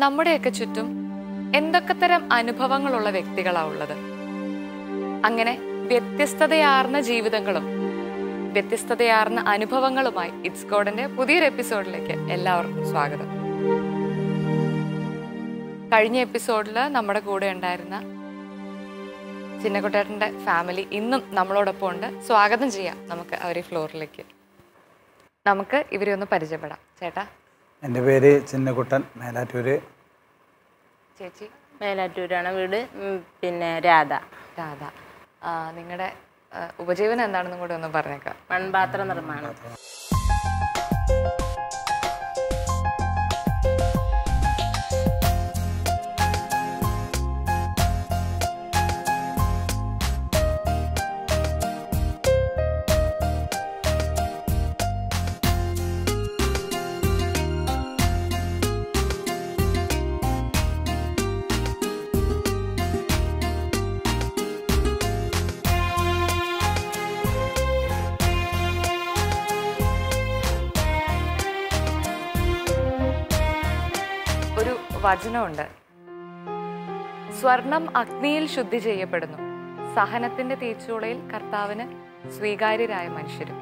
നമ്മുടെയൊക്കെ ചുറ്റും എന്തൊക്കെ തരം അനുഭവങ്ങളുള്ള വ്യക്തികളാ ഉള്ളത് അങ്ങനെ വ്യത്യസ്തതയാർന്ന ജീവിതങ്ങളും വ്യത്യസ്തതയാർന്ന അനുഭവങ്ങളുമായി ഇറ്റ്സ് കോഡിന്റെ പുതിയൊരു എപ്പിസോഡിലേക്ക് എല്ലാവർക്കും സ്വാഗതം കഴിഞ്ഞ എപ്പിസോഡിൽ നമ്മുടെ കൂടെ ഉണ്ടായിരുന്ന ചിന്നക്കുട്ടേട്ടൻ്റെ ഫാമിലി ഇന്നും നമ്മളോടൊപ്പം ഉണ്ട് സ്വാഗതം ചെയ്യാം നമുക്ക് അവരെ ഫ്ലോറിലേക്ക് നമുക്ക് ഇവരെ ഒന്ന് പരിചയപ്പെടാം ചേട്ടാ എൻ്റെ പേര് ചിന്നക്കുട്ടൻ മേലാറ്റൂര് ചേച്ചി മേലാറ്റൂരാണ് വീട് ഉം, പിന്നെ രാധ രാധ നിങ്ങളുടെ ഉപജീവനം എന്താണെന്നും കൂടെ ഒന്ന് പറഞ്ഞേക്കാം മൺപാത്ര നിർമ്മാണം ഒരു വചനമുണ്ട് സ്വർണം അഗ്നിയിൽ ശുദ്ധി ചെയ്യപ്പെടുന്നു സഹനത്തിന്റെ തീച്ചൂളയിൽ കർത്താവിന് സ്വീകാര്യരായ മനുഷ്യരും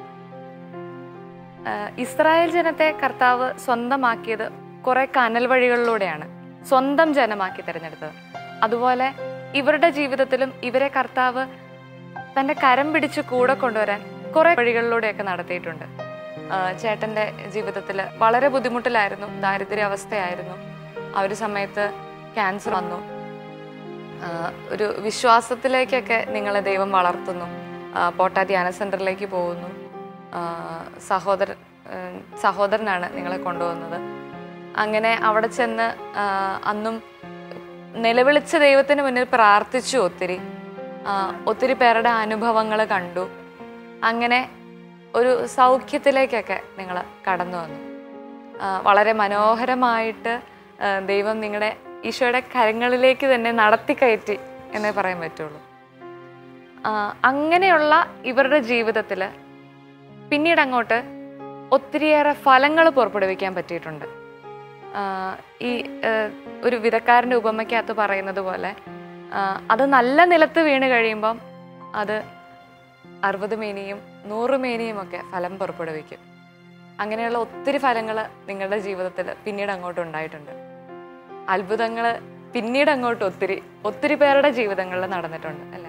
ആഹ് ഇസ്രായേൽ ജനത്തെ കർത്താവ് സ്വന്തമാക്കിയത് കുറെ കനൽ വഴികളിലൂടെയാണ് സ്വന്തം ജനമാക്കി തിരഞ്ഞെടുത്തത് അതുപോലെ ഇവരുടെ ജീവിതത്തിലും ഇവരെ കർത്താവ് തന്റെ കരം പിടിച്ച് കൂടെ കൊണ്ടുവരാൻ കുറെ വഴികളിലൂടെയൊക്കെ നടത്തിയിട്ടുണ്ട് ആഹ് ചേട്ടന്റെ ജീവിതത്തിൽ വളരെ ബുദ്ധിമുട്ടിലായിരുന്നു ദാരിദ്ര്യാവസ്ഥയായിരുന്നു ആ ഒരു സമയത്ത് ക്യാൻസർ വന്നു ആഹ് ഒരു വിശ്വാസത്തിലേക്കൊക്കെ നിങ്ങളെ ദൈവം വളർത്തുന്നു ആഹ് പോട്ട ധ്യാന സെന്ററിലേക്ക് പോകുന്നു ആഹ് സഹോദരൻ ആഹ് സഹോദരനാണ് നിങ്ങളെ കൊണ്ടുപോകുന്നത് അങ്ങനെ അവിടെ ചെന്ന് ആഹ് അന്നും നിലവിളിച്ച ദൈവത്തിന് മുന്നിൽ പ്രാർത്ഥിച്ചു ഒത്തിരി ആഹ് ഒത്തിരി പേരുടെ അനുഭവങ്ങൾ കണ്ടു അങ്ങനെ ഒരു സൗഖ്യത്തിലേക്കൊക്കെ നിങ്ങൾ കടന്നു വന്നു ആഹ് വളരെ മനോഹരമായിട്ട് ആഹ് ദൈവം നിങ്ങളുടെ ഈശോയുടെ കരങ്ങളിലേക്ക് തന്നെ നടത്തിക്കയറ്റി എന്നേ പറയാൻ പറ്റുള്ളൂ ആഹ് അങ്ങനെയുള്ള ഇവരുടെ ജീവിതത്തിൽ പിന്നീട് അങ്ങോട്ട് ഒത്തിരിയേറെ ഫലങ്ങൾ പുറപ്പെടുവിക്കാൻ പറ്റിയിട്ടുണ്ട് ആഹ് ഈ ആഹ് ഒരു വിധക്കാരൻ്റെ ഉപമയ്ക്കകത്ത് പറയുന്നത് പോലെ ആഹ് അത് നല്ല നിലത്ത് വീണ് കഴിയുമ്പം അത് അറുപത് മേനിയും നൂറ് മേനിയും ഒക്കെ ഫലം പുറപ്പെടുവിക്കും അങ്ങനെയുള്ള ഒത്തിരി ഫലങ്ങൾ നിങ്ങളുടെ ജീവിതത്തിൽ പിന്നീട് അങ്ങോട്ട് ഉണ്ടായിട്ടുണ്ട് അത്ഭുതങ്ങൾ പിന്നീട് അങ്ങോട്ട് ഒത്തിരി ഒത്തിരി പേരുടെ ജീവിതങ്ങളിൽ നടന്നിട്ടുണ്ട് അല്ലേ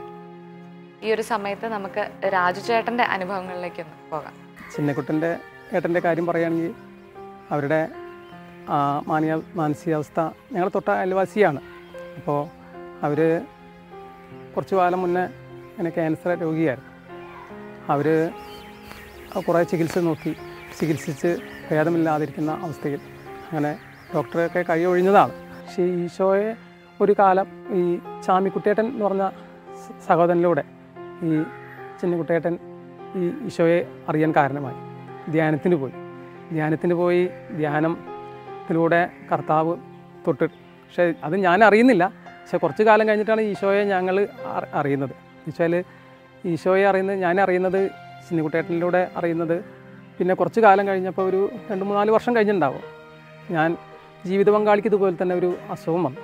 ഈ ഒരു സമയത്ത് നമുക്ക് രാജു ചേട്ടൻ്റെ അനുഭവങ്ങളിലേക്കൊന്ന് പോകാം ചിന്നക്കുട്ടൻ്റെ ഏട്ടൻ്റെ കാര്യം പറയുകയാണെങ്കിൽ അവരുടെ ആ, മാനിയ മാനസികാവസ്ഥ ഞങ്ങൾ തൊട്ട അയൽവാസിയാണ് അപ്പോൾ അവർ കുറച്ച് കാലം മുന്നേ ഇങ്ങനെ ക്യാൻസർ രോഗിയായിരുന്നു അവർ കുറേ ചികിത്സ നോക്കി ചികിത്സിച്ച് ഭേദമില്ലാതിരിക്കുന്ന അവസ്ഥയിൽ അങ്ങനെ ഡോക്ടറൊക്കെ കഴിയൊഴിഞ്ഞതാണ് പക്ഷേ ഈശോയെ ഒരു കാലം ഈ ചാമിക്കുട്ടിയേട്ടൻ എന്ന് പറഞ്ഞ സ- സഹോദരനിലൂടെ ഈ ചിന്നക്കുട്ടിയേട്ടൻ ഈ ഈശോയെ അറിയാൻ കാരണമായി ധ്യാനത്തിന് പോയി ധ്യാനത്തിന് പോയി ധ്യാനത്തിലൂടെ കർത്താവ് തൊട്ട് പക്ഷേ അത് ഞാൻ അറിയുന്നില്ല പക്ഷേ കുറച്ച് കാലം കഴിഞ്ഞിട്ടാണ് ഈശോയെ ഞങ്ങൾ അറി- അറിയുന്നത് ഈശോയിൽ ഈശോയെ അറിയുന്നത് ഞാൻ അറിയുന്നത് ചിന്നിക്കുട്ടേട്ടനിലൂടെ അറിയുന്നത് പിന്നെ കുറച്ച് കാലം കഴിഞ്ഞപ്പോൾ ഒരു രണ്ട് മൂന്നാല് വർഷം കഴിഞ്ഞിട്ടുണ്ടാവും ഞാൻ ജീവിത പങ്കാളിക്ക് ഇതുപോലെ തന്നെ ഒരു അസുഖം വന്നു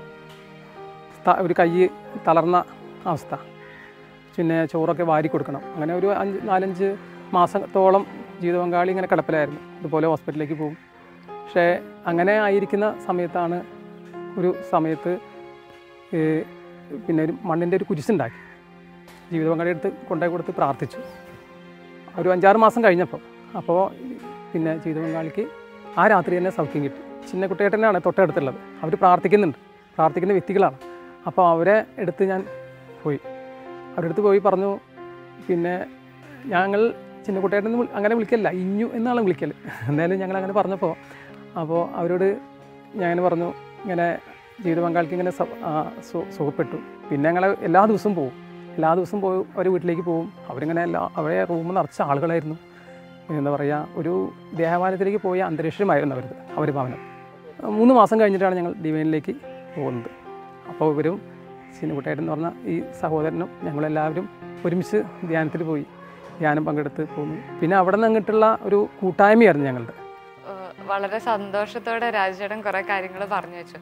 ത- ഒരു കൈ തളർന്ന അവസ്ഥ പിന്നെ ചോറൊക്കെ വാരി കൊടുക്കണം അങ്ങനെ ഒരു അഞ്ച് നാലഞ്ച് മാസത്തോളം ജീവിത പങ്കാളി ഇങ്ങനെ കിടപ്പിലായിരുന്നു ഇതുപോലെ ഹോസ്പിറ്റലിലേക്ക് പോകും പക്ഷേ അങ്ങനെ ആയിരിക്കുന്ന സമയത്താണ് ഒരു സമയത്ത് ഏഹ്, പിന്നെ ഒരു മണ്ണിൻ്റെ ഒരു കുരിശുണ്ടാക്കി ജീവിത പങ്കാളി എടുത്ത് കൊണ്ടുപോയി കൊടുത്ത് പ്രാർത്ഥിച്ചു ഒരു അഞ്ചാറ് മാസം കഴിഞ്ഞപ്പോൾ അപ്പോൾ പിന്നെ ജീവിത പങ്കാളിക്ക് ആ രാത്രി തന്നെ സൗഖ്യം കിട്ടി ചിന്ന കുട്ടിയേട്ടനാണ് തൊട്ടടുത്തുള്ളത് അവർ പ്രാർത്ഥിക്കുന്നുണ്ട് പ്രാർത്ഥിക്കുന്ന വ്യക്തികളാണ് അപ്പോൾ അവരെ എടുത്ത് ഞാൻ പോയി അവരുടെ അടുത്ത് പോയി പറഞ്ഞു പിന്നെ ഞങ്ങൾ ചിന്നക്കുട്ടിയേട്ടൻ അങ്ങനെ വിളിക്കല്ല ഇഞ്ഞു എന്നാണ് വിളിക്കൽ എന്തായാലും ഞങ്ങൾ അങ്ങനെ പറഞ്ഞപ്പോൾ അപ്പോൾ അവരോട് ഞാൻ പറഞ്ഞു ഇങ്ങനെ ജീവിത പങ്കാളിക്ക് ഇങ്ങനെ സ- ആ, സു- സുഖപ്പെട്ടു പിന്നെ ഞങ്ങൾ എല്ലാ ദിവസവും പോകും എല്ലാ ദിവസവും പോയി അവർ വീട്ടിലേക്ക് പോകും അവരിങ്ങനെ എല്ലാ അവരെ റൂം നിറച്ച ആളുകളായിരുന്നു എന്താ പറയുക ഒരു ദേവാലയത്തിലേക്ക് പോയ അന്തരീക്ഷമായിരുന്നു അവരത് അവർ ഭവനം മൂന്ന് മാസം കഴിഞ്ഞിട്ടാണ് ഞങ്ങൾ ഡിവൈനിലേക്ക് പോകുന്നത് അപ്പോൾ ഇവരും സീനുകുട്ടേട്ടൻ എന്ന് പറഞ്ഞ ഈ സഹോദരനും ഞങ്ങളെല്ലാവരും ഒരുമിച്ച് ധ്യാനത്തിൽ പോയി ധ്യാനം പങ്കെടുത്ത് പോന്നു പിന്നെ അവിടെ നിന്ന് അങ്ങോട്ടുള്ള ഒരു കൂട്ടായ്മയായിരുന്നു ഞങ്ങളുടെ ഏഹ് വളരെ സന്തോഷത്തോടെ രാജുചേട്ടൻ കുറെ കാര്യങ്ങൾ പറഞ്ഞു വെച്ചു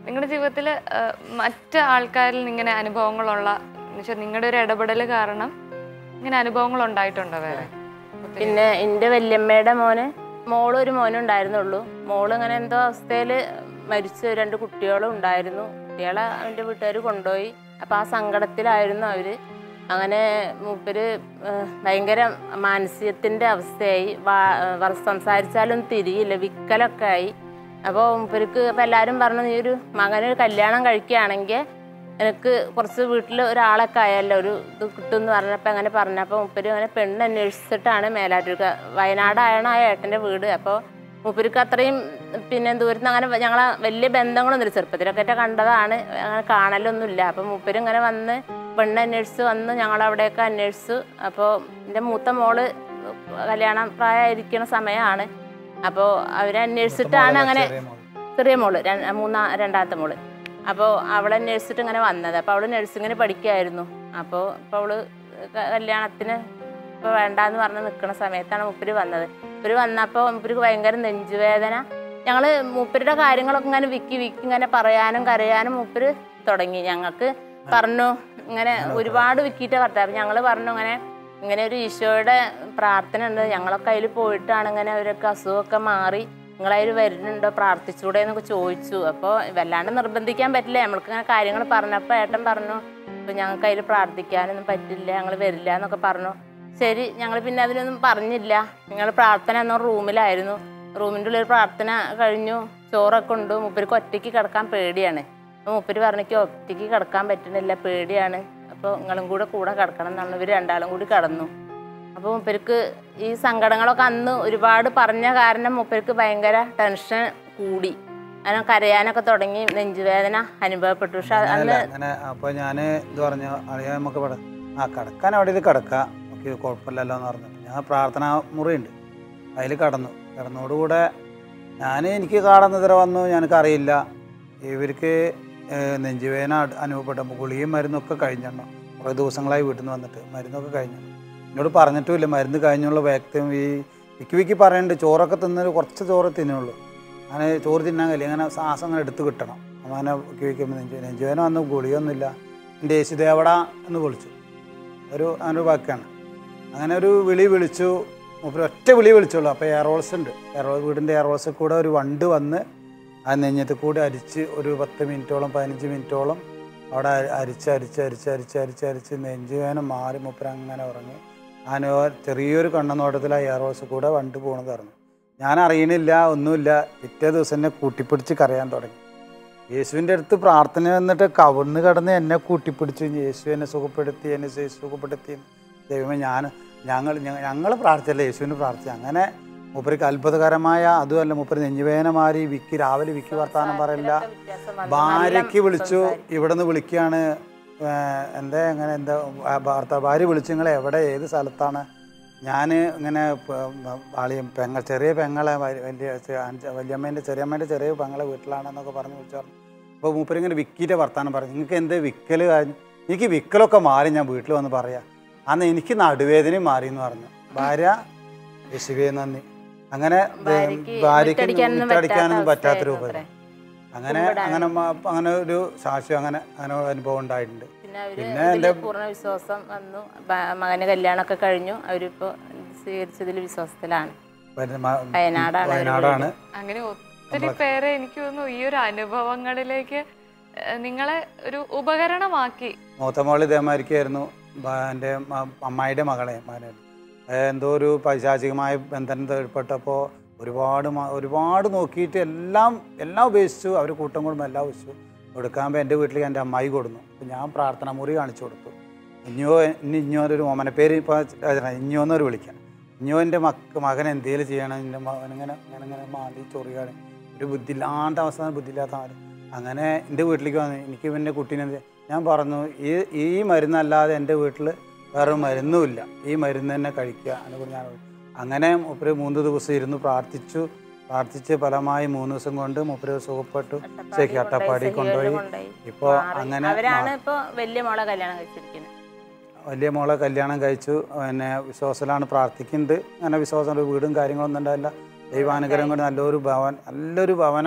നിങ്ങളുടെ ജീവിതത്തിൽ മറ്റ് ആൾക്കാരിൽ നിന്ന് ഇങ്ങനെ അനുഭവങ്ങളുള്ള എന്നുവെച്ചാൽ നിങ്ങളുടെ ഒരു ഇടപെടൽ കാരണം ഇങ്ങനെ അനുഭവങ്ങൾ ഉണ്ടായിട്ടുണ്ടോ വേറെ പിന്നെ എൻ്റെ വല്യമ്മയുടെ മോന് മോള് ഒരു മോനും ഉണ്ടായിരുന്നുള്ളൂ മോള് ഇങ്ങനെ എന്തോ അവസ്ഥയിൽ മരിച്ച രണ്ട് കുട്ടികളും ഉണ്ടായിരുന്നു കുട്ടികളെ അവൻ്റെ വീട്ടുകാർ കൊണ്ടുപോയി അപ്പം ആ സങ്കടത്തിലായിരുന്നു അവർ അങ്ങനെ മൂപ്പര് ഏഹ്, ഭയങ്കര മാനസികത്തിൻ്റെ അവസ്ഥയായി വാ ഏഹ്, സംസാരിച്ചാലും തിരിയില്ല വിക്കലൊക്കെ ആയി അപ്പോൾ മൂപ്പർക്ക് അപ്പം എല്ലാവരും പറഞ്ഞു നീ ഒരു മകനൊരു കല്യാണം കഴിക്കുകയാണെങ്കിൽ എനിക്ക് കുറച്ച് വീട്ടിൽ ഒരാളൊക്കെ ആയല്ലോ ഒരു ഇത് കിട്ടും എന്ന് പറഞ്ഞപ്പോൾ അങ്ങനെ പറഞ്ഞപ്പോൾ മുപ്പര് അങ്ങനെ പെണ്ണ് അന്വേഷിച്ചിട്ടാണ് മേലാറ്റൂർ വയനാടായാണ് ആ ഏട്ടൻ്റെ വീട് അപ്പോൾ മൂപ്പർക്ക് അത്രയും പിന്നെ ദൂരത്ത് നിന്ന് അങ്ങനെ ഞങ്ങളെ വലിയ ബന്ധങ്ങളൊന്നുമില്ല ചെറുപ്പത്തിലൊക്കെ ആയിട്ട് കണ്ടതാണ് അങ്ങനെ കാണലൊന്നുമില്ല അപ്പം മൂപ്പര് ഇങ്ങനെ വന്ന് പെണ്ണ് അന്വേഷിച്ച് വന്ന് ഞങ്ങളവിടെയൊക്കെ അന്വേഷിച്ചു അപ്പോൾ എൻ്റെ മൂത്ത മോള് കല്യാണം പ്രായമായിരിക്കുന്ന സമയമാണ് അപ്പോൾ അവരന്വേഷിച്ചിട്ടാണ് അങ്ങനെ ചെറിയ മോള്. ചെറിയ മോള് ര- മൂന്നാ രണ്ടാമത്തെ മോള് അപ്പോൾ അവളെ നഴ്സിട്ട് ഇങ്ങനെ വന്നത് അപ്പോൾ അവള് നഴ്സിങ്ങിന് പഠിക്കായിരുന്നു അപ്പോൾ ഇപ്പോൾ അവള് ക- കല്യാണത്തിന് ഇപ്പോൾ വേണ്ടാന്ന് പറഞ്ഞ് നിൽക്കുന്ന സമയത്താണ് മുപ്പര് വന്നത് മുപ്പര് വന്നപ്പോൾ മുപ്പർക്ക് ഭയങ്കര നെഞ്ചുവേദന ഞങ്ങൾ മൂപ്പരുടെ കാര്യങ്ങളൊക്കെ ഇങ്ങനെ വിക്കി വിക്കി ഇങ്ങനെ പറയാനും കരയാനും മൂപ്പര് തുടങ്ങി ഞങ്ങൾക്ക് പറഞ്ഞു ഇങ്ങനെ ഒരുപാട് വിക്കിയിട്ട് പറഞ്ഞത് അപ്പം ഞങ്ങൾ പറഞ്ഞു ഇങ്ങനെ ഇങ്ങനെ ഒരു ഈശോയുടെ പ്രാർത്ഥന ഉണ്ട് ഞങ്ങളൊക്കെ അതിൽ പോയിട്ടാണ് ഇങ്ങനെ അവരൊക്കെ അസുഖമൊക്കെ മാറി നിങ്ങളതിൽ വരുന്നുണ്ടോ പ്രാർത്ഥിച്ചൂടെ എന്നൊക്കെ ചോദിച്ചു അപ്പോൾ വല്ലാണ്ട് നിർബന്ധിക്കാൻ പറ്റില്ല നമ്മൾക്ക് ഇങ്ങനെ കാര്യങ്ങൾ പറഞ്ഞപ്പോൾ ഏട്ടൻ പറഞ്ഞു അപ്പോൾ ഞങ്ങൾക്ക് അതിൽ പ്രാർത്ഥിക്കാനൊന്നും പറ്റില്ല ഞങ്ങൾ വരില്ല എന്നൊക്കെ പറഞ്ഞു ശരി ഞങ്ങൾ പിന്നെ അതിനൊന്നും പറഞ്ഞില്ല ഞങ്ങൾ പ്രാർത്ഥന എന്ന റൂമിലായിരുന്നു റൂമിൻ്റെ ഉള്ളിൽ പ്രാർത്ഥന കഴിഞ്ഞു ചോറൊക്കെ ഉണ്ട് മൂപ്പർക്ക് ഒറ്റയ്ക്ക് കിടക്കാൻ പേടിയാണ് അപ്പോൾ മൂപ്പര് പറഞ്ഞിക്ക് ഒറ്റയ്ക്ക് കിടക്കാൻ പറ്റുന്നില്ല പേടിയാണ് അപ്പോൾ നിങ്ങളും കൂടെ കൂടെ കിടക്കണം എന്നാണ് ഇവർ രണ്ടാളും കൂടി കടന്നു അപ്പോൾ മൂപ്പർക്ക് ഈ സങ്കടങ്ങളൊക്കെ അന്ന് ഒരുപാട് പറഞ്ഞ കാരണം മൂപ്പർക്ക് ഭയങ്കര ടെൻഷൻ കൂടി അങ്ങനെ കരയാനൊക്കെ തുടങ്ങി നെഞ്ചുവേദന അനുഭവപ്പെട്ടു പക്ഷെ അങ്ങനല്ല, അന്ന് അങ്ങനെ അപ്പോൾ ഞാൻ ഇത് പറഞ്ഞു അറിയാൻ നമുക്ക് ഇവിടെ ആ കിടക്കാൻ അവിടെ ഇത് കിടക്കാം നമുക്ക് കുഴപ്പമില്ലല്ലോ എന്ന് പറഞ്ഞു ഞാൻ പ്രാർത്ഥനാ മുറിയുണ്ട് അതിൽ കടന്നു കിടന്നോടുകൂടെ ഞാൻ എനിക്ക് കാണുന്നതിര വന്നു ഞങ്ങൾക്ക് അറിയില്ല ഇവർക്ക് ഏഹ്, നെഞ്ചുവേദന അട് അനുഭവപ്പെട്ടപ്പോൾ ഗുളിയും മരുന്നൊക്കെ കഴിഞ്ഞെണ്ണോ കുറേ ദിവസങ്ങളായി വീട്ടിൽ നിന്ന് വന്നിട്ട് മരുന്നൊക്കെ കഴിഞ്ഞു എന്നോട് പറഞ്ഞിട്ടുമില്ല മരുന്ന് കഴിഞ്ഞുള്ള വ്യക്തം ഈ വിക്കി വിക്കി പറയുന്നുണ്ട് ചോറൊക്കെ തിന്നൊരു കുറച്ച് ചോറ് തിന്നുള്ളൂ അങ്ങനെ ചോറ് തിന്നാൻ കഴിയില്ല അങ്ങനെ ശ്വാസം അങ്ങനെ എടുത്ത് കിട്ടണം അങ്ങനെ വിക്കി വിക്കുമ്പോൾ നെഞ്ചു നെഞ്ചുവേദന വന്നു ഗുളിയൊന്നുമില്ല എൻ്റെ യേശുദേവട എന്ന് വിളിച്ചു ഒരു അങ്ങനെ ഒരു വാക്കാണ് അങ്ങനെ ഒരു വിളി വിളിച്ചു മൂപ്പര് ഒറ്റ വിളി വിളിച്ചുള്ളൂ അപ്പോൾ എയർഹോൾസ് ഉണ്ട് എയർഹോൾ വീടിൻ്റെ എയർഹോൾസിൽ കൂടെ ഒരു വണ്ട് വന്ന് ആ നെഞ്ഞത്ത് കൂടി അരിച്ച് ഒരു പത്ത് മിനിറ്റോളം പതിനഞ്ച് മിനിറ്റോളം അവിടെ അരി- അരിച്ച് അരിച്ച് അരിച്ച് അരിച്ച് അരിച്ച് അരിച്ച് നെഞ്ചുവേദന മാറി മൂപ്പര് അങ്ങനെ ഉറങ്ങി അങ്ങനെ ചെറിയൊരു കണ്ണനോട്ടത്തിൽ ആ എയർഹോൾസിൽ കൂടെ വണ്ട് പോകണത് പറഞ്ഞു ഞാൻ അറിയണില്ല ഒന്നുമില്ല പിറ്റേ ദിവസം എന്നെ കൂട്ടിപ്പിടിച്ച് കരയാൻ തുടങ്ങി യേശുവിൻ്റെ അടുത്ത് പ്രാർത്ഥന വന്നിട്ട് കവിണ്ണ് കടന്ന് എന്നെ കൂട്ടിപ്പിടിച്ചു യേശു എന്നെ സുഖപ്പെടുത്തി എന്നെ യേശു സുഖപ്പെടുത്തി ദൈവമേ ഞാൻ ഞങ്ങൾ ഞങ്ങൾ പ്രാർത്ഥിച്ചല്ല യേശുവിന് പ്രാർത്ഥിച്ചു അങ്ങനെ മൂപ്പർക്ക് അത്ഭുതകരമായ അതുമല്ല മൂപ്പര് നെഞ്ഞുവേദന മാറി വിക്കി രാവിലെ വിക്കി വർത്താനം പറയില്ല വ്യത്യാസം വന്നു. ഭാര്യയ്ക്ക് നല്ല വിളിച്ചു സംസാരിക്കും. ഇവിടെ നിന്ന് വിളിക്കുകയാണ് ഏഹ്, എന്താ അങ്ങനെ എന്താ ആ ഭർത്താവ് ഭാര്യ വിളിച്ചു നിങ്ങൾ എവിടെ ഏത് സ്ഥലത്താണ് ഞാൻ ഇങ്ങനെ ആളിയും പെങ്ങൾ ചെറിയ പെങ്ങളെ വ- വലിയ ചെ- അഞ്ച- വല്യമ്മേൻ്റെ ചെറിയമ്മേൻ്റെ ചെറിയ പെങ്ങളെ വീട്ടിലാണെന്നൊക്കെ പറഞ്ഞ് വിളിച്ചു പറഞ്ഞു അപ്പോൾ മൂപ്പരിങ്ങനെ വിക്കിൻ്റെ വർത്താനം പറഞ്ഞു നിങ്ങൾക്ക് എന്ത് വിക്കൽ കഴിഞ്ഞു എനിക്ക് വിക്കലൊക്കെ മാറി ഞാൻ വീട്ടിൽ വന്ന് പറയാം അന്ന് എനിക്ക് നടുവേദനയും മാറി എന്ന് പറഞ്ഞു ഭാര്യ യേശുവേ നന്ദി അങ്ങനെ ഭാര്യയ്ക്ക് ഭാര്യയ്ക്ക് മുറ്റടിക്കാനൊന്നും മുറ്റടിക്കാനൊന്നും പറ്റാത്ത പറ്റാത്ത രൂപം അവസ്ഥയായിരുന്നു അങ്ങനെ അങ്ങനെ മ- അങ്ങനെ ഒരു സാക്ഷ്യം അങ്ങനെ അങ്ങനെ ഒരു അനുഭവം ഉണ്ടായിട്ടുണ്ട് പിന്നെ അവര് പിന്നെ ഇതില് എൻ്റെ പൂർണ്ണ വിശ്വാസം വന്നു ബ- മകന് കല്യാണമൊക്കെ കഴിഞ്ഞു അവരിപ്പോ സ്വീകരിച്ചതിൽ വിശ്വാസത്തിലാണ് പിന്നെ മ- വയനാടാണ് അവരുടെ വയനാടാണ് അങ്ങനെ ഒത്തിരി പേരെ എനിക്ക് തോന്നുന്നു ഈ ഒരു അനുഭവങ്ങളിലേക്ക് ഏഹ്, നിങ്ങളെ ഒരു ഉപകരണമാക്കി മൂത്തമോള് ഇതേമാതിരിക്കായിരുന്നു എൻ്റെ അമ്മായിയുടെ മകളെ മകനെ എന്തോ ഒരു പൈശാചികമായ ബന്ധനത്തിൽ ഏർപ്പെട്ടപ്പോൾ ഒരുപാട് മ- ഒരുപാട് നോക്കിയിട്ട് എല്ലാം എല്ലാം ഉപേക്ഷിച്ചു അവർ കൂട്ടം കൂടുമ്പോൾ എല്ലാം ഉപേക്ഷിച്ചു കൊടുക്കാകുമ്പോൾ എൻ്റെ വീട്ടിലേക്ക് എൻ്റെ അമ്മായി കൊടുന്നു അപ്പോൾ ഞാൻ പ്രാർത്ഥന മുറി കാണിച്ചു കൊടുത്തു ഇഞ്ഞോ ഇനി ഇഞ്ഞോൻ്റെ ഒരു ഓമന പേര് ഇപ്പോൾ ഇഞ്ഞോന്നൊരു വിളിക്കാം ഇഞ്ഞോൻ്റെ മക്ക മകൻ എന്തേലും ചെയ്യണം എൻ്റെ മകൻ ഇങ്ങനെ ഇങ്ങനെ ഇങ്ങനെ മാടി ചൊറിയാണ് ഒരു ബുദ്ധിയില്ലാത്ത അവസ്ഥ ബുദ്ധിയില്ലാത്ത ആൾ അങ്ങനെ എൻ്റെ വീട്ടിലേക്ക് വന്നു എനിക്ക് പിന്നെ കുട്ടീനെ എന്ത് ഞാൻ പറഞ്ഞു ഈ ഈ മരുന്നല്ലാതെ എൻ്റെ വീട്ടിൽ വേറെ മരുന്നുമില്ല ഈ മരുന്ന് തന്നെ കഴിക്കുക അതിനെക്കുറിച്ച് ഞാൻ പറഞ്ഞു. അങ്ങനെ മൂപ്പര് മൂന്ന് ദിവസം ഇരുന്ന് പ്രാർത്ഥിച്ചു പ്രാർത്ഥിച്ച് ഫലമായി മൂന്ന് ദിവസം കൊണ്ട് മൂപ്പര് സുഖപ്പെട്ടു ശരി അട്ടപ്പാടി കൊണ്ടുപോയി ഇപ്പോൾ മാറി. അങ്ങനെ അവരാണ് ഇപ്പൊ വലിയ മോളെ കല്യാണം കഴിച്ചിരിക്കുന്നത് വലിയ മോളെ കല്യാണം കഴിച്ചു പിന്നെ വിശ്വാസത്തിലാണ് പ്രാർത്ഥിക്കുന്നത് അങ്ങനെ വിശ്വാസം വീടും കാര്യങ്ങളൊന്നും ഉണ്ടായില്ല ദൈവാനുഗ്രഹം കൊണ്ട് നല്ലൊരു ഭവൻ നല്ലൊരു ഭവനം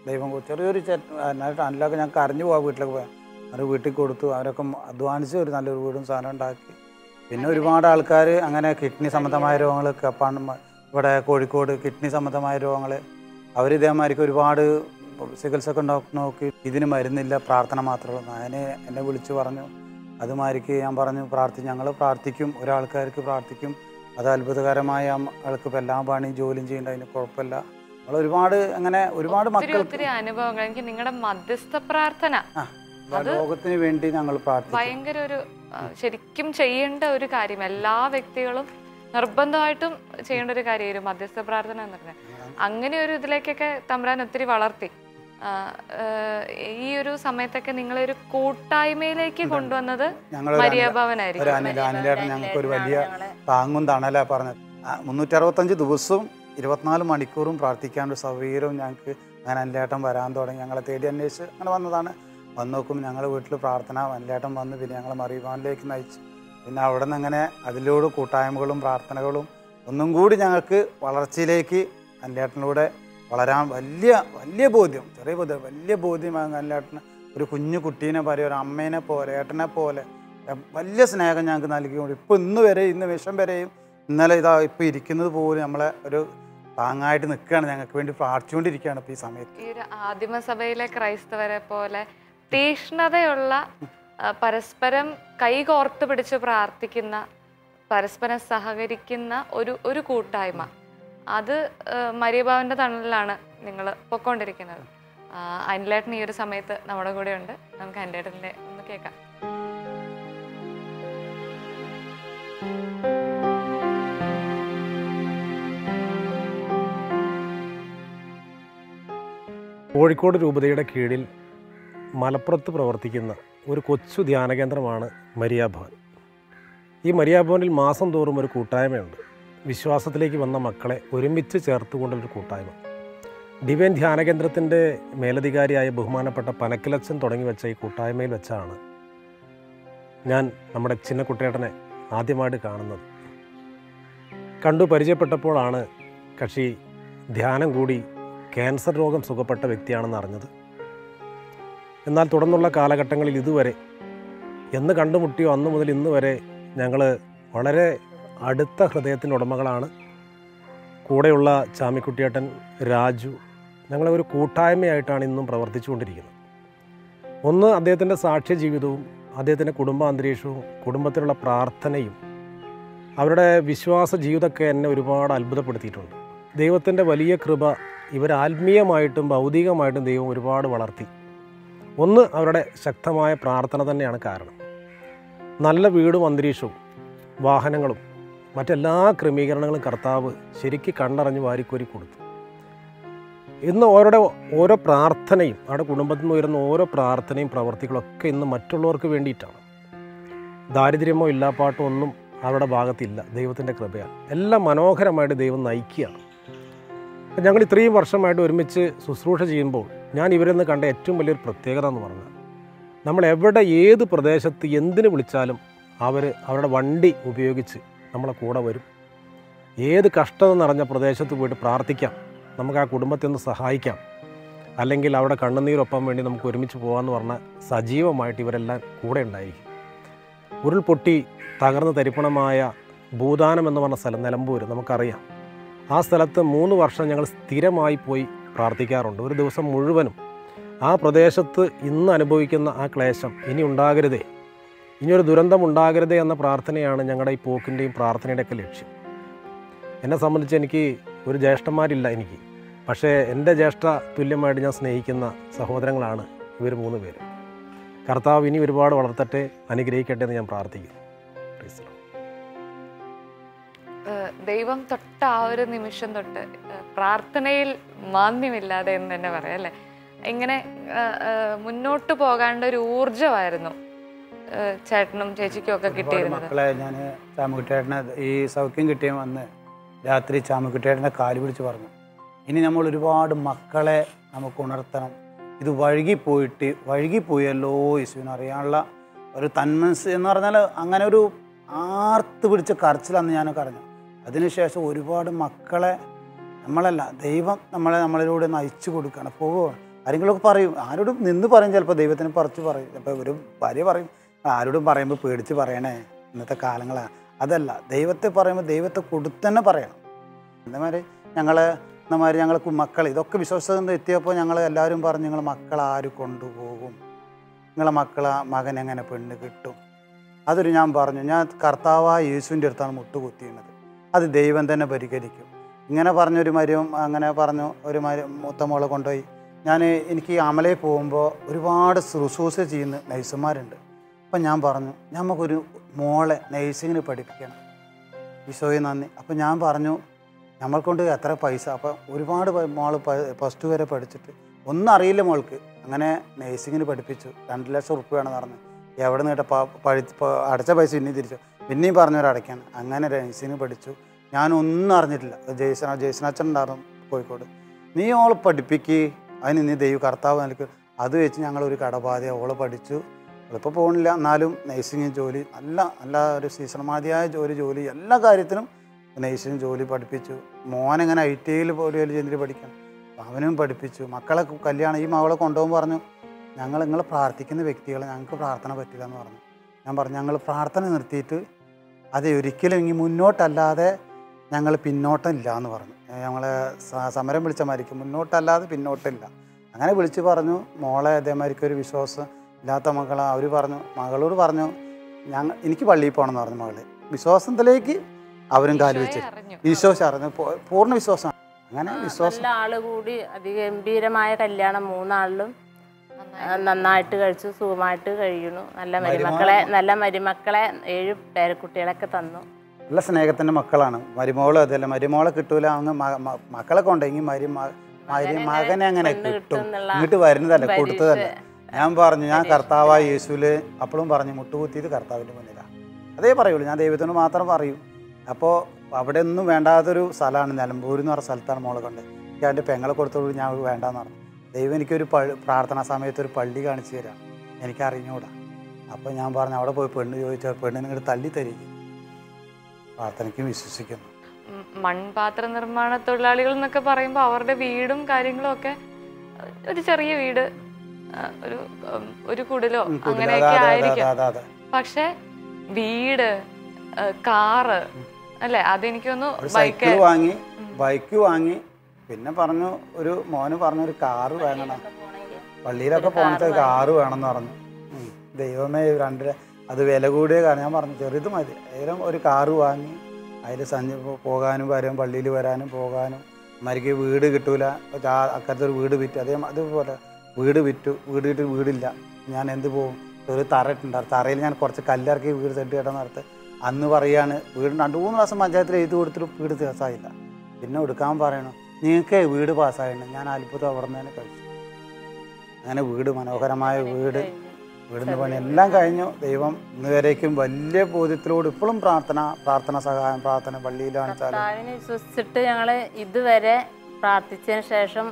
ദൈവം കൊ- ചെറിയൊരു ടണ്ണിലൊക്കെ ഞാൻ കരഞ്ഞു പോകാം വീട്ടിലൊക്കെ പോയാൽ അവർ വീട്ടിൽ കൊടുത്തു അവരൊക്കെ അധ്വാനിച്ച് ഒരു നല്ലൊരു വീടും സാധനം ഉണ്ടാക്കി പിന്നെ ഒരുപാട് ആൾക്കാർ അങ്ങനെ കിഡ്നി സംബന്ധമായ രോഗങ്ങൾ കപ്പാണ് ഇവിടെ കോഴിക്കോട് കിഡ്നി സംബന്ധമായ രോഗങ്ങൾ അവർ ഇതേമാതിരിക്ക് ഒരുപാട് ചികിത്സ ഒക്കെ നോ- നോക്കി ഇതിന് മരുന്നില്ല പ്രാർത്ഥന മാത്രമേ ഉള്ളൂ ഞാൻ എന്നെ വിളിച്ചു പറഞ്ഞു അതുമാതിരിക്ക് ഞാൻ പറഞ്ഞു പ്രാർത്ഥി ഞങ്ങൾ പ്രാർത്ഥിക്കും ഒരാൾക്കാർക്ക് പ്രാർത്ഥിക്കും അത് അത്ഭുതകരമായ ആൾക്ക് ഇപ്പം എല്ലാ പണിയും ജോലിയും ചെയ്യേണ്ട അതിന് കുഴപ്പമില്ല നമ്മൾ ഒരുപാട് അങ്ങനെ ഒരുപാട് ഒത്തിരി മക്കൾക്ക് ഒത്തിരി അനുഭവങ്ങൾ എനിക്ക് നിങ്ങളുടെ മധ്യസ്ഥ പ്രാർത്ഥന ആ, ലോകത്തിന് വേണ്ടി ഞങ്ങൾ പ്രാർത്ഥിക്കും ഭയങ്കര ഒരു ആ, ശരിക്കും ചെയ്യേണ്ട ഒരു കാര്യം എല്ലാ വ്യക്തികളും നിർബന്ധമായിട്ടും ചെയ്യേണ്ട ഒരു കാര്യം ഒരു മധ്യസ്ഥ പ്രാർത്ഥന എന്ന് പറഞ്ഞാൽ അങ്ങനെ ഒരു ഇതിലേക്കൊക്കെ തമ്പുരാൻ ഒത്തിരി വളർത്തി ആ, ആ, ഈ ഒരു സമയത്തൊക്കെ നിങ്ങളെ ഒരു കൂട്ടായ്മയിലേക്ക് കൊണ്ടുവന്നത് ഞങ്ങൾ മരിയ ഒരു ഭവനായിരിക്കും അനിൽ അനിലേട്ടൻ ഞങ്ങൾക്ക് ഒരു വലിയ താങ്ങും തണല പറഞ്ഞത് മുന്നൂറ്റി അറുപത്തഞ്ച് ദിവസവും ഇരുപത്തിനാല് മണിക്കൂറും പ്രാർത്ഥിക്കാനുള്ള സൗകര്യവും ഞങ്ങൾക്ക് അങ്ങനെ അനിലേട്ടൻ വരാൻ തുടങ്ങി ഞങ്ങളെ തേടി അന്വേഷിച്ച് അങ്ങനെ വന്നതാണ് വന്ന് നോക്കുമ്പോൾ ഞങ്ങൾ വീട്ടിൽ പ്രാർത്ഥന അനിലേട്ടൻ വന്ന് പിന്നെ ഞങ്ങൾ മറിയുവാനിലേക്ക് നയിച്ചു പിന്നെ അവിടെ നിന്ന് അങ്ങനെ അതിലൂടെ കൂട്ടായ്മകളും പ്രാർത്ഥനകളും ഒന്നും കൂടി ഞങ്ങൾക്ക് വളർച്ചയിലേക്ക് അനിലേട്ടനിലൂടെ വളരാൻ വലിയ വലിയ ബോധ്യം ചെറിയ ബോധ്യം വലിയ ബോധ്യം അനിലേട്ടന് ഒരു കുഞ്ഞു കുട്ടീനെ പറയും ഒരു അമ്മേനെ പോലെ ഏട്ടനെ പോലെ എ- വലിയ സ്നേഹം ഞങ്ങൾക്ക് നൽകിക്കൊണ്ട് ഇപ്പോൾ ഇന്ന് വരെ ഇന്ന് വിഷം വരെയും ഇന്നലെ ഇതാ ഇപ്പോൾ ഇരിക്കുന്നത് പോലും നമ്മളെ ഒരു താങ്ങായിട്ട് നിൽക്കുകയാണ് ഞങ്ങൾക്ക് വേണ്ടി പ്രാർത്ഥിച്ചുകൊണ്ടിരിക്കുകയാണ് ഇപ്പോൾ ഈ സമയത്ത് ഈ ഒരു ആദിമസഭയിലെ ക്രൈസ്തവരെ പോലെ തീഷ്ണതയുള്ള ആ, പരസ്പരം കൈകോർത്ത് പിടിച്ച് പ്രാർത്ഥിക്കുന്ന പരസ്പരം സഹകരിക്കുന്ന ഒരു ഒരു കൂട്ടായ്മ അത് ആ, മരിയഭാവന്റെ തണലിലാണ് നിങ്ങൾ പൊക്കോണ്ടിരിക്കുന്നത് ആ, അനിലേട്ടൻ ഈ ഒരു സമയത്ത് നമ്മുടെ കൂടെ ഉണ്ട് നമുക്ക് അനിലേട്ടൻ്റെ ഒന്ന് കേൾക്കാം കോഴിക്കോട് രൂപതയുടെ കീഴിൽ മലപ്പുറത്ത് പ്രവർത്തിക്കുന്ന ഒരു കൊച്ചു ധ്യാനകേന്ദ്രമാണ് മരിയാഭവൻ ഈ മരിയാഭവനിൽ മാസം തോറും ഒരു കൂട്ടായ്മയുണ്ട് വിശ്വാസത്തിലേക്ക് വന്ന മക്കളെ ഒരുമിച്ച് ചേർത്തുകൊണ്ടൊരു കൂട്ടായ്മ ഡിവൈൻ ധ്യാനകേന്ദ്രത്തിൻ്റെ മേലധികാരിയായ ബഹുമാനപ്പെട്ട പനക്കിലച്ചൻ തുടങ്ങി വെച്ച ഈ കൂട്ടായ്മയിൽ വെച്ചാണ് ഞാൻ നമ്മുടെ ചിന്നക്കുട്ടേട്ടനെ ആദ്യമായിട്ട് കാണുന്നത് കണ്ടു പരിചയപ്പെട്ടപ്പോഴാണ് കക്ഷി ധ്യാനം കൂടി ക്യാൻസർ രോഗം സുഖപ്പെട്ട വ്യക്തിയാണെന്ന് അറിഞ്ഞത് എന്നാൽ തുടർന്നുള്ള കാലഘട്ടങ്ങളിൽ ഇതുവരെ എന്ന് കണ്ടുമുട്ടിയോ അന്ന് മുതൽ ഇന്ന് വരെ ഞങ്ങൾ വളരെ അടുത്ത ഹൃദയത്തിൻ്റെ ഉടമകളാണ് കൂടെയുള്ള ചാമിക്കുട്ടിയേട്ടൻ രാജു ഞങ്ങളെ ഒരു കൂട്ടായ്മയായിട്ടാണ് ഇന്നും പ്രവർത്തിച്ചുകൊണ്ടിരിക്കുന്നത് ഒന്ന് അദ്ദേഹത്തിൻ്റെ സാക്ഷ്യ ജീവിതവും അദ്ദേഹത്തിൻ്റെ കുടുംബാന്തരീക്ഷവും കുടുംബത്തിലുള്ള പ്രാർത്ഥനയും അവരുടെ വിശ്വാസ ജീവിതമൊക്കെ എന്നെ ഒരുപാട് അത്ഭുതപ്പെടുത്തിയിട്ടുണ്ട് ദൈവത്തിൻ്റെ വലിയ കൃപ ഇവർ ആത്മീയമായിട്ടും ഭൗതികമായിട്ടും ദൈവം ഒരുപാട് വളർത്തി ഒന്ന് അവരുടെ ശക്തമായ പ്രാർത്ഥന തന്നെയാണ് കാരണം നല്ല വീടും അന്തരീക്ഷവും വാഹനങ്ങളും മറ്റെല്ലാ ക്രമീകരണങ്ങളും കർത്താവ് ശരിക്ക് കണ്ടറിഞ്ഞ് വാരിക്കോരി കൊടുത്തു ഇന്ന് ഓരോടെ ഓരോ പ്രാർത്ഥനയും അവരുടെ കുടുംബത്തിൽ നിന്ന് ഉയരുന്ന ഓരോ പ്രാർത്ഥനയും പ്രവർത്തികളൊക്കെ ഇന്ന് മറ്റുള്ളവർക്ക് വേണ്ടിയിട്ടാണ് ദാരിദ്ര്യമോ ഇല്ലാപ്പാട്ടോ ഒന്നും അവരുടെ ഭാഗത്തില്ല ദൈവത്തിൻ്റെ കൃപയാണ് എല്ലാം മനോഹരമായിട്ട് ദൈവം നയിക്കുകയാണ് അപ്പം ഞങ്ങൾ ഇത്രയും വർഷമായിട്ട് ഒരുമിച്ച് ശുശ്രൂഷ ചെയ്യുമ്പോൾ ഞാൻ ഇവരിൽ നിന്ന് കണ്ട ഏറ്റവും വലിയൊരു പ്രത്യേകത എന്ന് പറഞ്ഞാൽ നമ്മൾ എവിടെ ഏത് പ്രദേശത്ത് എന്തിനു വിളിച്ചാലും അവർ അവരുടെ വണ്ടി ഉപയോഗിച്ച് നമ്മളെ കൂടെ വരും ഏത് കഷ്ടത നിറഞ്ഞ പ്രദേശത്ത് പോയിട്ട് പ്രാർത്ഥിക്കാം നമുക്ക് ആ കുടുംബത്തെ ഒന്ന് സഹായിക്കാം അല്ലെങ്കിൽ അവിടെ കണ്ണുനീരൊപ്പം വേണ്ടി നമുക്ക് ഒരുമിച്ച് പോകാമെന്ന് പറഞ്ഞാൽ സജീവമായിട്ട് ഇവരെല്ലാം കൂടെ ഉണ്ടായിരിക്കും ഉരുൾപൊട്ടി തകർന്ന് തരിപ്പണമായ ഭൂദാനം എന്ന് പറഞ്ഞ സ്ഥലം നിലമ്പൂർ നമുക്കറിയാം ആ സ്ഥലത്ത് മൂന്ന് വർഷം ഞങ്ങൾ സ്ഥിരമായി പോയി പ്രാർത്ഥിക്കാറുണ്ട് ഒരു ദിവസം മുഴുവനും ആ പ്രദേശത്ത് ഇന്ന് അനുഭവിക്കുന്ന ആ ക്ലേശം ഇനി ഉണ്ടാകരുതേ ഇനിയൊരു ദുരന്തം ഉണ്ടാകരുതേ എന്ന പ്രാർത്ഥനയാണ് ഞങ്ങളുടെ ഈ പോക്കിൻ്റെയും പ്രാർത്ഥനയുടെയൊക്കെ ലക്ഷ്യം എന്നെ സംബന്ധിച്ച് എനിക്ക് ഒരു ജ്യേഷ്ഠന്മാരില്ല എനിക്ക് പക്ഷേ എൻ്റെ ജ്യേഷ്ഠ തുല്യമായിട്ട് ഞാൻ സ്നേഹിക്കുന്ന സഹോദരങ്ങളാണ് ഇവർ മൂന്ന് പേര് കർത്താവ് ഇനി ഒരുപാട് വളർത്തട്ടെ അനുഗ്രഹിക്കട്ടെ എന്ന് ഞാൻ പ്രാർത്ഥിക്കുന്നു Praise the Lord. ഏഹ് ദൈവം തൊട്ട ആ ഒരു നിമിഷം തൊട്ട് ഏഹ് പ്രാർത്ഥനയിൽ മാന്യമില്ലാതെ എന്ന് തന്നെ പറയാം അല്ലേ ഇങ്ങനെ ഏഹ് ഏഹ് മുന്നോട്ട് പോകാണ്ട ഒരു ഊർജമായിരുന്നു ഏഹ് ചേട്ടനും ചേച്ചിക്കും ഒക്കെ ഒരുപാട് കിട്ടിയിരുന്നത് മക്കളെ ഞാൻ ചാമുക്കുട്ടിയേട്ടനെ ഈ സൗഖ്യം കിട്ടിയ വന്ന് രാത്രി ചാമുക്കുട്ടിയേട്ടനെ കാല് പിടിച്ച് പറഞ്ഞു ഇനി നമ്മൾ ഒരുപാട് മക്കളെ നമുക്ക് ഉണർത്തണം ഇത് വഴുകിപ്പോയിട്ട് വഴുകിപ്പോയല്ലോ യേശുവിനെ അറിയാനുള്ള ഒരു തന്മനസ് എന്ന് പറഞ്ഞാൽ അങ്ങനെ ഒരു ആർത്ത് പിടിച്ച കരച്ചിലന്ന് ഞാനൊക്കെ അറിഞ്ഞു അതിനുശേഷം ഒരുപാട് മക്കളെ നമ്മളല്ല ദൈവം നമ്മളെ നമ്മളിലൂടെ നയിച്ചു കൊടുക്കുകയാണ് പോവുകയാണ് ആരെങ്കിലുമൊക്കെ പറയും ആരോടും നിന്ന് പറയും ചിലപ്പോൾ ദൈവത്തിന് പറിച്ച് പറയും ചിലപ്പോൾ ഒരു ഭാര്യ പറയും ആരോടും പറയുമ്പോൾ പേടിച്ച് പറയണേ ഇന്നത്തെ കാലങ്ങളാണ് അതല്ല ദൈവത്തെ പറയുമ്പോൾ ദൈവത്തെ കൊടുത്തന്നെ പറയണം ഇന്നമാതിരി ഞങ്ങൾ ഇന്നമാതിരി ഞങ്ങൾ മക്കൾ ഇതൊക്കെ വിശ്വസിച്ചത് എത്തിയപ്പോൾ ഞങ്ങൾ എല്ലാവരും പറഞ്ഞു നിങ്ങൾ മക്കൾ ആര് കൊണ്ടുപോകും നിങ്ങളെ മക്കളെ മകൻ എങ്ങനെ പെണ്ണ് കിട്ടും അതൊരു ഞാൻ പറഞ്ഞു ഞാൻ കർത്താവായ യേശുവിൻ്റെ അടുത്താണ് മുട്ടുകുത്തിയുന്നത് അത് ദൈവം തന്നെ പരിഹരിക്കും ഇങ്ങനെ പറഞ്ഞൊരു മരിയും അങ്ങനെ പറഞ്ഞു ഒരു മരി മൂത്ത മോളെ കൊണ്ടുപോയി ഞാൻ എനിക്ക് ഈ അമലയിൽ പോകുമ്പോൾ ഒരുപാട് ശുശ്രൂഷ ചെയ്യുന്ന നഴ്സുമാരുണ്ട് അപ്പം ഞാൻ പറഞ്ഞു നമുക്കൊരു മോളെ നഴ്സിങ്ങിന് പഠിപ്പിക്കണം ഈശോയെ നന്ദി അപ്പം ഞാൻ പറഞ്ഞു നമ്മൾ കൊണ്ട് എത്ര പൈസ അപ്പം ഒരുപാട് പ- മോള് പ്ലസ് ടു വരെ പഠിച്ചിട്ട് ഒന്നും അറിയില്ല മോൾക്ക് അങ്ങനെ നേഴ്സിങ്ങിന് പഠിപ്പിച്ചു രണ്ട് ലക്ഷം ഉറുപ്പ്യ വേണമെന്ന് പറഞ്ഞു എവിടെ നിന്ന് പഴി പ- അടച്ച പൈസ പിന്നെയും തിരിച്ചു പിന്നെയും പറഞ്ഞവർ അടയ്ക്കാണ് അങ്ങനെ നേഴ്സിങ്ങിന് പഠിച്ചു ഞാനൊന്നും അറിഞ്ഞിട്ടില്ല ജയ്സന ജയ്സനച്ഛൻ ഉണ്ടായിരുന്നു കോഴിക്കോട് നീ ഓളെ പഠിപ്പിക്ക് അതിന് നീ ദൈവം കർത്താവ് നിനക്ക് അത് വെച്ച് ഞങ്ങൾ ഒരു കടബാധ ഓളെ പഠിച്ചു ഇപ്പോൾ പോകണില്ല എന്നാലും നഴ്സിംഗ് ജോലി നല്ല നല്ല ഒരു സീസണമാതിയായ ജോലി ജോലി എല്ലാ കാര്യത്തിനും നഴ്സിംഗ് ജോലി പഠിപ്പിച്ചു മോനെങ്ങനെ ഐ ടി ഐയിൽ ഒരു ചെന്നിട്ട് പഠിക്കണം അപ്പോൾ അവനും പഠിപ്പിച്ചു മക്കളെ കല്യാണം ഈ മകളെ കൊണ്ടുപോകുമ്പോൾ പറഞ്ഞു ഞങ്ങൾ നിങ്ങൾ പ്രാർത്ഥിക്കുന്ന വ്യക്തികൾ ഞങ്ങൾക്ക് പ്രാർത്ഥന പറ്റില്ല എന്ന് പറഞ്ഞു ഞാൻ പറഞ്ഞു ഞങ്ങൾ പ്രാർത്ഥന നിർത്തിയിട്ട് അത് ഒരിക്കലും ഇനി മുന്നോട്ടല്ലാതെ ഞങ്ങൾ പിന്നോട്ടില്ല എന്ന് പറഞ്ഞു ഞങ്ങൾ സമരം വിളിച്ച മാതിരിക്കും മുന്നോട്ടല്ലാതെ പിന്നോട്ടില്ല അങ്ങനെ വിളിച്ച് പറഞ്ഞു മോളെ അതേമാതിരിക്ക് ഒരു വിശ്വാസം ഇല്ലാത്ത മക്കളെ അവർ പറഞ്ഞു മകളോട് പറഞ്ഞു ഞങ്ങൾ എനിക്ക് പള്ളിയിൽ പോകണം എന്ന് പറഞ്ഞു മകള് വിശ്വാസത്തിലേക്ക് അവരും കാല് വെച്ച് ഈശോയെ അറിഞ്ഞു വിശ്വാസം അറിഞ്ഞു പൂ- പൂർണ്ണ വിശ്വാസമാണ് അങ്ങനെ വിശ്വാസം നല്ല ആള് കൂടി അതിഗംഭീരമായ കല്യാണം മൂന്നാളിലും നന്നായി. ആ, നന്നായിട്ട് കഴിച്ചു സുഖമായിട്ട് കഴിയുന്നു നല്ല മരുമക്കളെ നല്ല മരുമക്കളെ ഏഴ് പേരക്കുട്ടികളൊക്കെ തന്നു നല്ല സ്നേഹത്തിൻ്റെ മക്കളാണ് മരുമോള് അതല്ല മരുമോളെ കിട്ടൂല അങ്ങ് മ- മ- മക്കളെ കൊണ്ടെങ്കിൽ മരി മ- മരി മകനെ അങ്ങനെ പെണ്ണ് കിട്ടും കിട്ടും എന്നുള്ള ഇങ്ങോട്ട് വരുന്നതല്ല പരീക്ഷ- കൊടുത്തതല്ല ഞാൻ പറഞ്ഞു ഞാൻ കർത്താവായ യേശുവില് അപ്പോഴും പറഞ്ഞു മുട്ടുകുത്തിയത് കർത്താവിൻ്റെ മുന്നിലാണ് അതേ പറയുള്ളൂ ഞാൻ ദൈവത്തിനോട് മാത്രം പറയും അപ്പോൾ അവിടെ ഒന്നും വേണ്ടാത്തൊരു സ്ഥലമാണ് നിലമ്പൂർ എന്ന് പറഞ്ഞ സ്ഥലത്താണ് മോളെ കൊണ്ട് എനിക്ക് അതിൻ്റെ പെങ്ങളെ കൊടുത്തോളൂ ഞാൻ അവൾക്ക് വേണ്ടാന്ന് പറഞ്ഞു ദൈവം എനിക്കൊരു പള്ളി പ്രാർത്ഥനാ സമയത്ത് ഒരു പള്ളി കാണിച്ചു തരാം എനിക്ക് അറിഞ്ഞൂടാ അപ്പോൾ ഞാൻ പറഞ്ഞു അവിടെ പോയി പെണ്ണ് ചോദിച്ചാൽ പെണ്ണിനെ ഇങ്ങോട്ട് തള്ളി തരികയും പ്രാർത്ഥനയ്ക്കും വിശ്വസിക്കുന്നു ഉം, മൺപാത്ര നിർമ്മാണ തൊഴിലാളികൾ എന്നൊക്കെ പറയുമ്പോൾ അവരുടെ വീടും കാര്യങ്ങളും ഒക്കെ അഹ് ഒരു ചെറിയ വീട് അഹ് ഒരു ഉം, ഒരു കുടിലോ ഉം, കുടിൽ. അങ്ങനെയൊക്കെ അതെ, അതെ, ആയിരിക്കും അതെ, അതെ, അതെ. പക്ഷെ വീട് അഹ് കാറ് അല്ലെ അതെനിക്കൊന്ന് ഒരു ബൈക്ക് സൈക്കിൾ വാങ്ങി ബൈക്ക് വാങ്ങി പിന്നെ പറഞ്ഞു ഒരു മോന് പറഞ്ഞു ഒരു കാറ് വേണം പള്ളിയിലൊക്കെ പോണത്തെ കാറ് വേണമെന്ന് പറഞ്ഞു ഉം. ദൈവമേ രണ്ട് അത് വില കൂടിയ കാരണം ഞാൻ പറഞ്ഞു ചെറുത് മതി ഏതായാലും ഒരു കാറ് വാങ്ങി അതിൽ സഞ്ചി പോകാനും വരാനും പള്ളിയിൽ വരാനും പോകാനും മരിക്ക് വീട് കിട്ടൂല ചാ- അക്കരത്തെ ഒരു വീട് വിറ്റു അതേ അതുപോലെ വീട് വിറ്റു വീട് വിറ്റ് വീടില്ല ഞാൻ എന്ത് പോകും ഒരു തറ ഇട്ടുണ്ടായിരുന്നു തറയിൽ ഞാൻ കുറച്ച് കല്ലിറക്കി വീട് തെട്ടി കേട്ടോ നടത്ത് അന്ന് പറയാണ് വീട് രണ്ട് മൂന്ന് പ്രാവശ്യം പഞ്ചായത്തിൽ എഴുതി കൊടുത്തിട്ട് വീട് പാസ്സായില്ല പിന്നെ എടുക്കാൻ പറയണം നിങ്ങൾക്ക് വീട് പാസ്സായിരുന്നു ഞാൻ അത്ഭുതം അവിടെ നിന്ന് തന്നെ കഴിച്ചു അങ്ങനെ വീട് മനോഹരമായ വീട് വീടിൻ്റെ പണി എല്ലാം കഴിഞ്ഞു ദൈവം ഇന്ന് വരേക്കും വലിയ ബോധ്യത്തിലൂടെ ഇപ്പോഴും പ്രാർത്ഥന പ്രാർത്ഥന സഹായം പ്രാർത്ഥന പള്ളിയിലാണെച്ചാലും കർത്താവിനെ വിശ്വസിച്ചിട്ട് ഞങ്ങള് ഇതുവരെ പ്രാർത്ഥിച്ചതിന് ശേഷം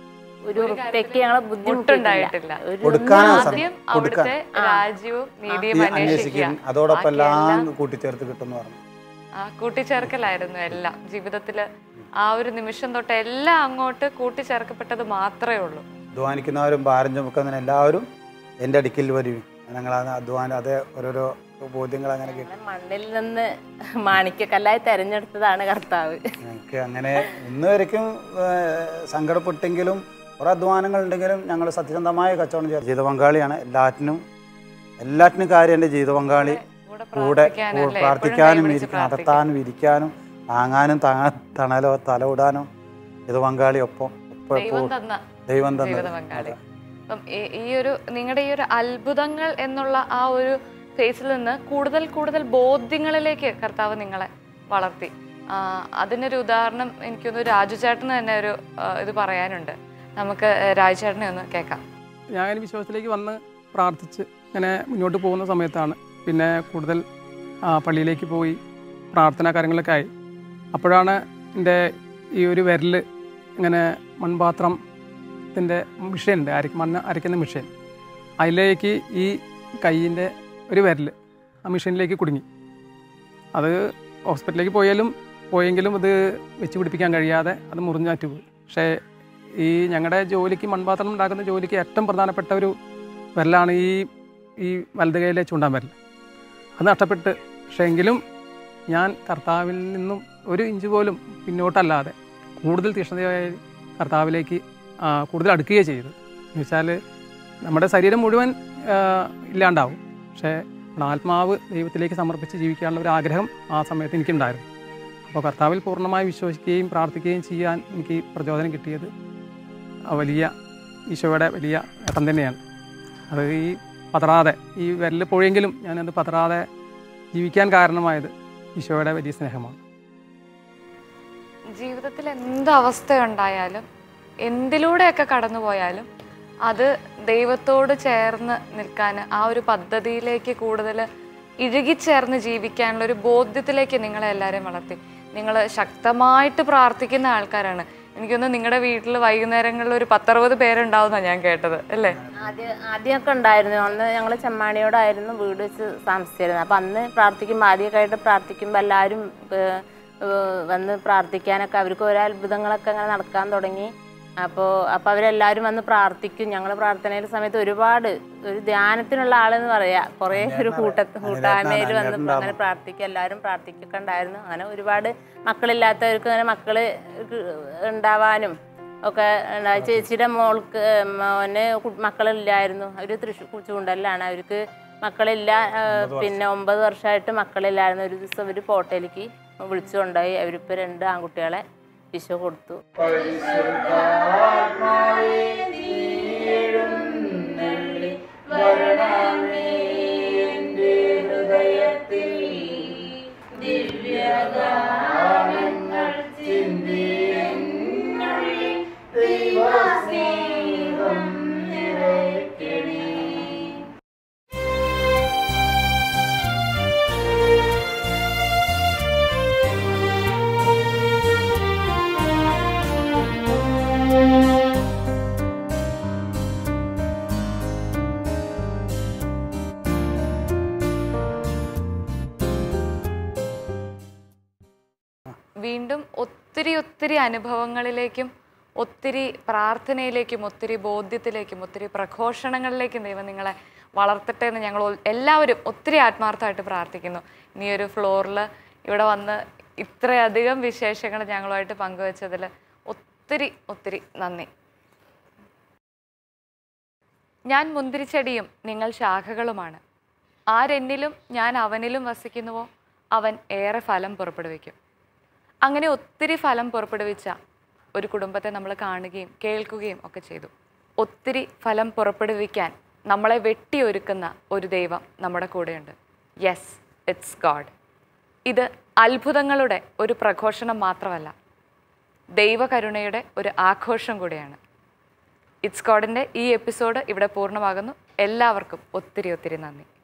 ഒരു ഉറുപ്പ്യക്ക് ഞങ്ങൾ മുട്ടുണ്ടായിട്ടില്ല. ഒരു കൊടുക്കാനാ ഒന്നും സം- ആദ്യം കൊടുക്കാൻ. അവിടുത്തെ രാജ്യവും നീതിയും അന്വേഷിക്കുക അന്വേഷിക്കും അതോടൊപ്പം ബാക്കി എല്ലാം എല്ലാം കൂട്ടിച്ചേർത്ത് കിട്ടുമെന്ന് പറഞ്ഞു ആ കൂട്ടിച്ചേർക്കലായിരുന്നു എല്ലാം ജീവിതത്തില് ആ ഒരു നിമിഷം തൊട്ട് എല്ലാം അങ്ങോട്ട് കൂട്ടിച്ചേർക്കപ്പെട്ടത് മാത്രമേ ഉള്ളൂ അധ്വാനിക്കുന്നവരും ഭാരം ചുമക്കുന്നതിന് എല്ലാവരും എൻ്റെ അടുക്കിൽ വരും ഞങ്ങൾ അധ്വാനം അതേ ഓരോരോ ബോധ്യങ്ങൾ അങ്ങനെ കിട്ടും ഞങ്ങളെ മണ്ണിൽ നിന്ന് മാണിക്കക്കല്ലായി തെരഞ്ഞെടുത്തതാണ് കർത്താവ് ഞങ്ങൾക്ക് അങ്ങനെ ഇന്ന് വരയ്ക്കും ഏഹ്, സങ്കടപ്പെട്ടെങ്കിലും കുറേ അധ്വാനങ്ങൾ ഉണ്ടെങ്കിലും ഞങ്ങൾ സത്യസന്ധമായ കച്ചവടം ചെയ്തു ജീവിത പങ്കാളിയാണ് എല്ലാറ്റിനും എല്ലാറ്റിനും കാര്യം എൻ്റെ ജീവിത പങ്കാളി കൂടെ കൂടെ പ്രാർത്ഥിക്കാനും കൂ- അല്ലേ? പ്രാർത്ഥിക്കാനും എപ്പോഴും കൈപിടിച്ച് ഇരിക്കാനും നടത്താനും ഇരിക്കാനും താങ്ങാനും താ- തണലോ തലോടാനും ജീവിത പങ്കാളി ഒപ്പം ഒപ്പം ദൈവം എപ്പോഴും തന്ന ദൈവം ജീവിത തന്നെ പങ്കാളി അപ്പം ഈ- ഈ ഒരു നിങ്ങളുടെ ഈ ഒരു അത്ഭുതങ്ങൾ എന്നുള്ള ആ ഒരു ഫേസിൽ നിന്ന് കൂടുതൽ കൂടുതൽ ബോധ്യങ്ങളിലേക്ക് കർത്താവ് നിങ്ങളെ വളർത്തി ആ, അതിനൊരു ഉദാഹരണം എനിക്കൊന്ന് രാജു ചേട്ടന് തന്നെ ഒരു ആ, ഇത് പറയാനുണ്ട് നമുക്ക് രാജു ചേട്ടനെ ഒന്ന് കേൾക്കാം ഞാൻ ഈ വിശ്വാസത്തിലേക്ക് വന്ന് പ്രാർത്ഥിച്ച് ഇങ്ങനെ മുന്നോട്ട് പോകുന്ന സമയത്താണ് പിന്നെ കൂടുതൽ ആ, പള്ളിയിലേക്ക് പോയി പ്രാർത്ഥനാ കാര്യങ്ങളൊക്കെ ആയി അപ്പോഴാണ് എൻ്റെ ഈ ഒരു വിരൽ ഇങ്ങനെ മൺപാത്രത്തിൻ്റെ മിഷൻ ഉണ്ട് അര മണ്ണ് അരയ്ക്കുന്ന മിഷൻ അതിലേക്ക് ഈ കയ്യിൻ്റെ ഒരു വിരൽ ആ മിഷനിലേക്ക് കുടുങ്ങി അത് ഹോസ്പിറ്റലിലേക്ക് പോയാലും പോയെങ്കിലും അത് വെച്ച് പിടിപ്പിക്കാൻ കഴിയാതെ അത് മുറിഞ്ഞാറ്റ് പോയി പക്ഷേ ഈ ഞങ്ങളുടെ ജോലിക്ക് മൺപാത്രം ഉണ്ടാക്കുന്ന ജോലിക്ക് ഏറ്റവും പ്രധാനപ്പെട്ട ഒരു വിരലാണ് ഈ ഈ വലത് കൈയിലെ ചൂണ്ടാൻ വിരൽ അത് നഷ്ടപ്പെട്ട് പക്ഷേ എങ്കിലും ഞാൻ കർത്താവിൽ നിന്നും ഒരു ഇഞ്ച് പോലും പിന്നോട്ടല്ലാതെ കൂടുതൽ തീക്ഷ്ണതയായി കർത്താവിലേക്ക് ആ, കൂടുതൽ അടുക്കുകയും ചെയ്തു എന്ന് വെച്ചാൽ നമ്മുടെ ശരീരം മുഴുവൻ ആ, ഇല്ലാണ്ടാവും പക്ഷേ നമ്മുടെ ആത്മാവ് ദൈവത്തിലേക്ക് സമർപ്പിച്ച് ജീവിക്കാനുള്ള ഒരു ആഗ്രഹം ആ സമയത്ത് എനിക്കുണ്ടായിരുന്നു അപ്പോൾ കർത്താവിൽ പൂർണ്ണമായി വിശ്വസിക്കുകയും പ്രാർത്ഥിക്കുകയും ചെയ്യാൻ എനിക്ക് പ്രചോദനം കിട്ടിയത് ആ വലിയ ഈശോയുടെ വലിയ നേട്ടം തന്നെയാണ് അത് ഈ പതറാതെ ഈ വിരൽ പോയെങ്കിലും ഞാനത് പതറാതെ ജീവിക്കാൻ കാരണമായത് ഈശോയുടെ വലിയ സ്നേഹമാണ് ജീവിതത്തിൽ എന്ത് അവസ്ഥയുണ്ടായാലും എന്തിലൂടെയൊക്കെ കടന്നുപോയാലും അത് ദൈവത്തോട് ചേർന്ന് നിൽക്കാൻ ആ ഒരു പദ്ധതിയിലേക്ക് കൂടുതൽ ഇഴുകിച്ചേർന്ന് ജീവിക്കാനുള്ള ഒരു ബോധ്യത്തിലേക്ക് നിങ്ങളെ എല്ലാവരെയും വളർത്തി നിങ്ങൾ ശക്തമായിട്ട് പ്രാർത്ഥിക്കുന്ന ആൾക്കാരാണ് എനിക്കൊന്ന് നിങ്ങളുടെ വീട്ടിൽ വൈകുന്നേരങ്ങളിൽ ഒരു പത്തറുപത് പേരുണ്ടാവുന്ന ഞാൻ കേട്ടത് അല്ലേ ആദ്യം ആദ്യമൊക്കെ ഉണ്ടായിരുന്നു അന്ന് ഞങ്ങൾ ചെമ്മാണിയോടായിരുന്നു വീട് വെച്ച് താമസിച്ചിരുന്നത് അപ്പം അന്ന് പ്രാർത്ഥിക്കുമ്പോൾ ആദ്യമൊക്കെ ആയിട്ട് പ്രാർത്ഥിക്കുമ്പോൾ എല്ലാവരും ഏഹ്, ഏഹ്, വന്ന് പ്രാർത്ഥിക്കാനൊക്കെ അവർക്ക് ഓരോ അത്ഭുതങ്ങളൊക്കെ അങ്ങനെ നടക്കാൻ തുടങ്ങി അപ്പോൾ അപ്പോൾ അവരെല്ലാവരും വന്ന് പ്രാർത്ഥിക്കും ഞങ്ങൾ പ്രാർത്ഥനയുടെ സമയത്ത് ഒരുപാട് ഒരു ധ്യാനത്തിനുള്ള ആളെന്ന് പറയാ കുറേ ഒരു കൂട്ടത്ത് കൂട്ടായ്മയിൽ വന്ന് അങ്ങനെ പ്രാർത്ഥിക്കും എല്ലാവരും പ്രാർത്ഥിക്കൊക്കെ ഉണ്ടായിരുന്നു അങ്ങനെ ഒരുപാട് മക്കളില്ലാത്തവർക്ക് അങ്ങനെ മക്കള് ഉണ്ടാവാനും ഒക്കെ ഉണ്ടായി. ചേച്ചിയുടെ മോൾക്ക് മോന് കു- മക്കളില്ലായിരുന്നു അവർ തൃശ്ശൂർ ചൂണ്ടലിലാണ് അവർക്ക് മക്കളില്ല ആ, പിന്നെ ഒമ്പത് വർഷമായിട്ട് മക്കളില്ലായിരുന്നു ഒരു ദിവസം അവർ പോട്ടയിലേക്ക് വിളിച്ചു കൊണ്ടുപോയി അവരിപ്പോൾ രണ്ട് ആൺകുട്ടികളെ ഈശോ കൊടുത്തു വീണ്ടും ഒത്തിരി ഒത്തിരി അനുഭവങ്ങളിലേക്കും ഒത്തിരി പ്രാർത്ഥനയിലേക്കും ഒത്തിരി ബോധ്യത്തിലേക്കും ഒത്തിരി പ്രഘോഷണങ്ങളിലേക്കും ദൈവം നിങ്ങളെ വളർത്തട്ടെ എന്ന് ഞങ്ങൾ ഒ- എല്ലാവരും ഒത്തിരി ആത്മാർത്ഥമായിട്ട് പ്രാർത്ഥിക്കുന്നു ഇനി ഒരു ഫ്ലോറിൽ ഇവിടെ വന്ന് ഇത്രയധികം വിശേഷങ്ങൾ ഞങ്ങളുമായിട്ട് പങ്കുവച്ചതിൽ ഒത്തിരി ഒത്തിരി നന്ദി ഞാൻ മുന്തിരിച്ചെടിയും നിങ്ങൾ ശാഖകളുമാണ് ആരെന്നിലും ഞാൻ അവനിലും വസിക്കുന്നുവോ അവൻ ഏറെ ഫലം പുറപ്പെടുവിക്കും അങ്ങനെ ഒത്തിരി ഫലം പുറപ്പെടുവിച്ച ഒരു കുടുംബത്തെ നമ്മൾ കാണുകയും കേൾക്കുകയും ഒക്കെ ചെയ്തു ഒത്തിരി ഫലം പുറപ്പെടുവിക്കാൻ നമ്മളെ വെട്ടിയൊരുക്കുന്ന ഒരു ദൈവം നമ്മുടെ കൂടെയുണ്ട് യെസ് ഇറ്റ്സ് ഗാഡ് ഇത് അത്ഭുതങ്ങളുടെ ഒരു പ്രഘോഷണം മാത്രമല്ല ദൈവകരുണയുടെ ഒരു ആഘോഷം കൂടിയാണ് ഇറ്റ്സ് ഗോഡിൻ്റെ ഈ എപ്പിസോഡ് ഇവിടെ പൂർണ്ണമാകുന്നു എല്ലാവർക്കും ഒത്തിരി ഒത്തിരി നന്ദി